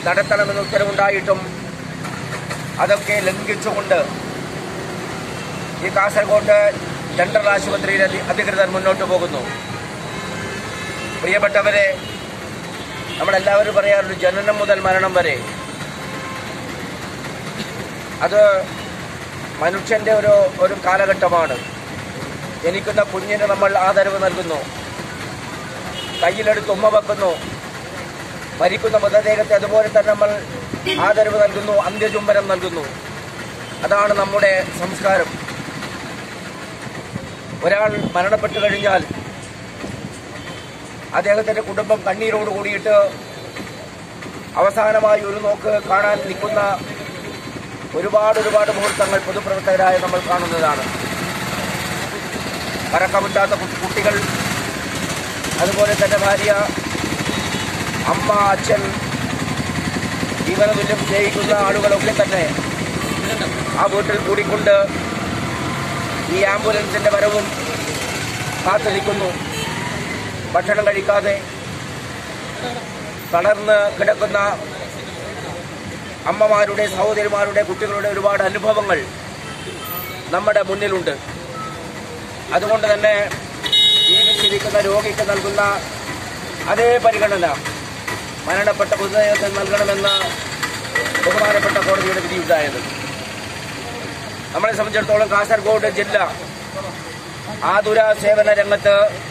നടത്തണമെന്ന് ഉത്തരവുണ്ടായിട്ടും അതൊക്കെ ലംഘിച്ചുകൊണ്ട് ഈ കാസർഗോഡ് ജനറൽ ആശുപത്രിയിലെ അധി- അധികൃതർ മുന്നോട്ട് പോകുന്നു പ്രിയപ്പെട്ടവരെ നമ്മളെല്ലാവരും പറയാറുണ്ട് ജനനം മുതൽ മരണം വരെ അത് മനുഷ്യന്റെ ഒരു ഒരു കാലഘട്ടമാണ് ജനിക്കുന്ന കുഞ്ഞിന് നമ്മൾ ആദരവ് നൽകുന്നു കയ്യിലെടുത്ത് ഉമ്മ വെക്കുന്നു മരിക്കുന്ന മൃതദേഹത്തെ അതുപോലെ തന്നെ നമ്മൾ ആദരവ് നൽകുന്നു അന്ത്യചുംബനം നൽകുന്നു അതാണ് നമ്മുടെ സംസ്കാരം ഒരാൾ മരണപ്പെട്ടു കഴിഞ്ഞാൽ അദ്ദേഹത്തിന്റെ കുടുംബം കണ്ണീരോട് കൂടിയിട്ട് അവസാനമായി ഒരു നോക്ക് കാണാൻ നിൽക്കുന്ന ഒരുപാട് ഒരുപാട് മുഹൂർത്തങ്ങൾ പൊതുപ്രവർത്തകരായ നമ്മൾ കാണുന്നതാണ് പറക്കമില്ലാത്ത കു- കുട്ടികൾ അതുപോലെ തന്നെ ഭാര്യ അമ്മ അച്ഛൻ ജീവനതുല്യം സ്നേഹിക്കുന്ന ആളുകളൊക്കെ തന്നെ ആ വീട്ടിൽ കൂടിക്കൊണ്ട് ഈ ആംബുലൻസിന്റെ വരവും കാത്തിരിക്കുന്നു ഭക്ഷണം കഴിക്കാതെ തളർന്ന് കിടക്കുന്ന അമ്മമാരുടെ സഹോദരിമാരുടെ കുട്ടികളുടെ ഒരുപാട് അനുഭവങ്ങൾ നമ്മുടെ മുന്നിലുണ്ട് അതുകൊണ്ട് തന്നെ ജീവിച്ചിരിക്കുന്ന രോഗിക്ക് നൽകുന്ന അതേ പരിഗണന മരണപ്പെട്ട മൃതദേഹത്തിന് നൽകണമെന്ന് ബഹുമാനപ്പെട്ട കോടതിയുടെ വിധിയുണ്ടായത് നമ്മളെ സംബന്ധിച്ചിടത്തോളം കാസർഗോഡ് ജില്ല ആതുര സേവന രംഗത്ത്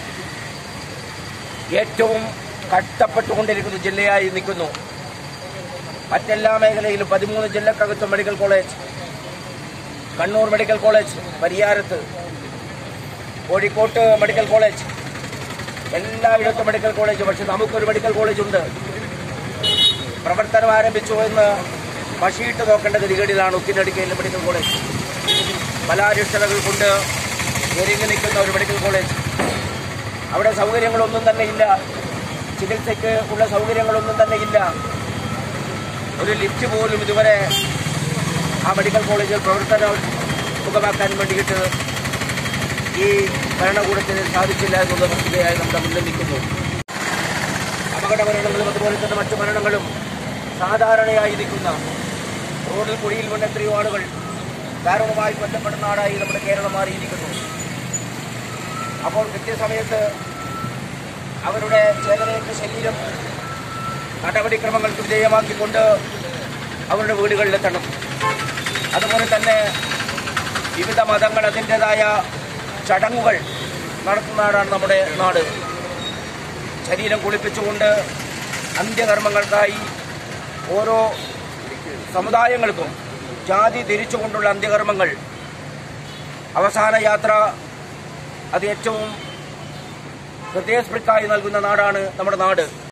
ഏറ്റവും കഷ്ടപ്പെട്ടുകൊണ്ടിരിക്കുന്ന ജില്ലയായി നിൽക്കുന്നു മറ്റെല്ലാ മേഖലയിലും പതിമൂന്ന് ജില്ലക്കകത്ത് medical college Kannur medical college പരിയാരത്ത് കോഴിക്കോട്ട് മെഡിക്കൽ കോളേജ് എല്ലായിടത്തും മെഡിക്കൽ കോളേജ് പക്ഷെ നമുക്കൊരു മെഡിക്കൽ കോളേജ് ഉണ്ട് പ്രവർത്തനം ആരംഭിച്ചു എന്ന് മഷിയിട്ട് നോക്കേണ്ട ഗതികേടിലാണ് ഉക്കിനടിക്കയിലെ മെഡിക്കൽ കോളേജ് പല അരിഷ്ടതകൾ കൊണ്ട് ഒരുങ്ങി നിൽക്കുന്ന ഒരു മെഡിക്കൽ കോളേജ് അവിടെ സൗകര്യങ്ങളൊന്നും തന്നെ ഇല്ല ചികിത്സയ്ക്ക് ഉള്ള സൗകര്യങ്ങളൊന്നും തന്നെ ഇല്ല ഒരു ലിഫ്റ്റ് പോലും ഇതുവരെ ആ മെഡിക്കൽ കോളേജിൽ പ്രവർത്തനം സുഖമാക്കാൻ വേണ്ടിയിട്ട് ഈ ഭരണകൂടത്തിന് സാധിച്ചില്ല എന്നുള്ള വസ്തുതയായി നമ്മുടെ മുന്നിൽ നിൽക്കുന്നു അപകട മരണങ്ങളും അതുപോലെ തന്നെ മറ്റു മരണങ്ങളും സാധാരണയായി നിൽക്കുന്ന റോഡിൽ കുഴിയിൽ വീണ എത്രയോ ആളുകൾ ദാരുണമായി കൊല്ലപ്പെടുന്ന നാടായി നമ്മുടെ കേരളം മാറിയിരിക്കുന്നു അപ്പോൾ കൃത്യസമയത്ത് അവരുടെ ചേതനയുടെ ശരീരം നടപടിക്രമങ്ങൾക്ക് വിധേയമാക്കിക്കൊണ്ട് അവരുടെ വീടുകളിലെത്തണം അതുപോലെ തന്നെ വിവിധ മതങ്ങൾ അതിൻ്റെതായ ചടങ്ങുകൾ നടത്തുന്ന നാടാണ് നമ്മുടെ നാട് ശരീരം കുളിപ്പിച്ചുകൊണ്ട് അന്ത്യകർമ്മങ്ങൾക്കായി ഓരോ സമുദായങ്ങൾക്കും ജാതി തിരിച്ചുകൊണ്ടുള്ള അന്ത്യകർമ്മങ്ങൾ അവസാന യാത്ര അത് ഏറ്റവും ഹൃദയസ്പൃക്കായി നൽകുന്ന നാടാണ് നമ്മുടെ നാട്